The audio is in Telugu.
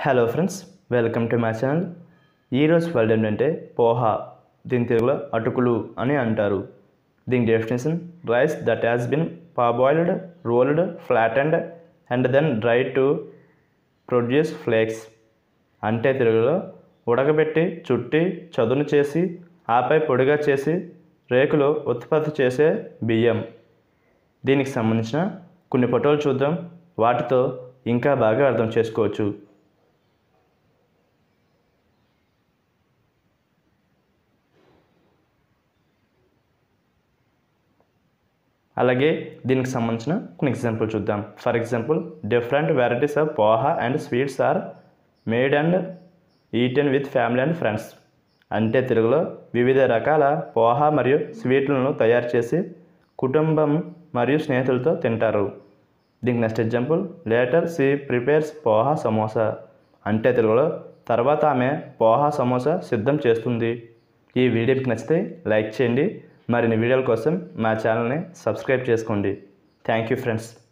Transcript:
hello friends welcome to my channel ఈరోజు వర్డ్ ఏంటంటే పోహా దీని తెలుగులో అటుకులు అని అంటారు దీని definition rice that has been parboiled rolled flattened and then dry to produce flakes అంటే తెలుగులో ఉడకబెట్టి చుట్టి చదును చేసి ఆపై పొడిగా చేసి రేకులు ఉత్పత్తి చేసే బియ్యం దీనికి సంబంధించిన కొన్ని ఫోటోలు చూద్దాం వాటితో ఇంకా బాగా అర్థం చేసుకోవచ్చు అలాగే దీనికి సంబంధించిన కొన్ని ఎగ్జాంపుల్ చూద్దాం for example different varieties of poha and sweets are made and eaten with family and friends అంటే తెలుగులో వివిధ రకాల పోహా మరియు స్వీట్లను తయారు చేసి కుటుంబం మరియు స్నేహితులతో తింటారు దీనికి next example later she prepares poha samosa అంటే తెలుగులో తర్వాత ఆమె పోహా సమోసా సిద్ధం చేస్తుంది ఈ వీడియో మీకు నచ్చితే లైక్ చేయండి మరిన్ని వీడియోల కోసం మా ఛానల్ని సబ్స్క్రైబ్ చేసుకోండి థ్యాంక్ యూ ఫ్రెండ్స్